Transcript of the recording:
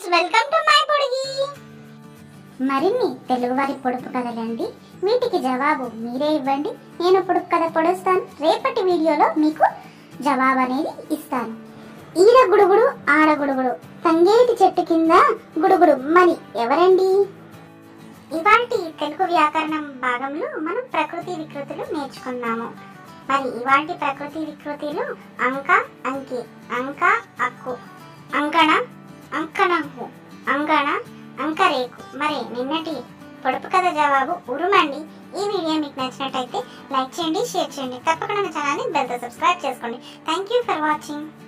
welcome to my పొడిగి మరిన్ని తెలుగువారి పొడుపు కథలండి వీటికి జవాబు మీరే ఇవ్వండి నేను పొడుపు కథ పొడుస్తాను రేపటి వీడియోలో మీకు జవాబు అనేది ఇస్తాను ఈర గుడుగుడు ఆడ గుడుగుడు తంగేటి చెట్టు కింద గుడుగుడు మరి ఎవరండి ఇవాటి తెలుగు వ్యాకరణం భాగంలో మనం ప్రకృతి వికృతులు నేర్చుకున్నాము మరి ఇవాటి ప్రకృతి వికృతిలు అంక అంకి అంక అక్కు అంకణ అంకణకు అంగణ అంకరేకు మరి నిన్నటి పొడుపు కథ జవాబు ఉరుమండి ఈ వీడియో మీకు నచ్చినట్టయితే లైక్ చేయండి షేర్ చేయండి తప్పకుండా నా ఛానల్ని బెల్తో సబ్స్క్రైబ్ చేసుకోండి థ్యాంక్ యూ ఫర్ వాచింగ్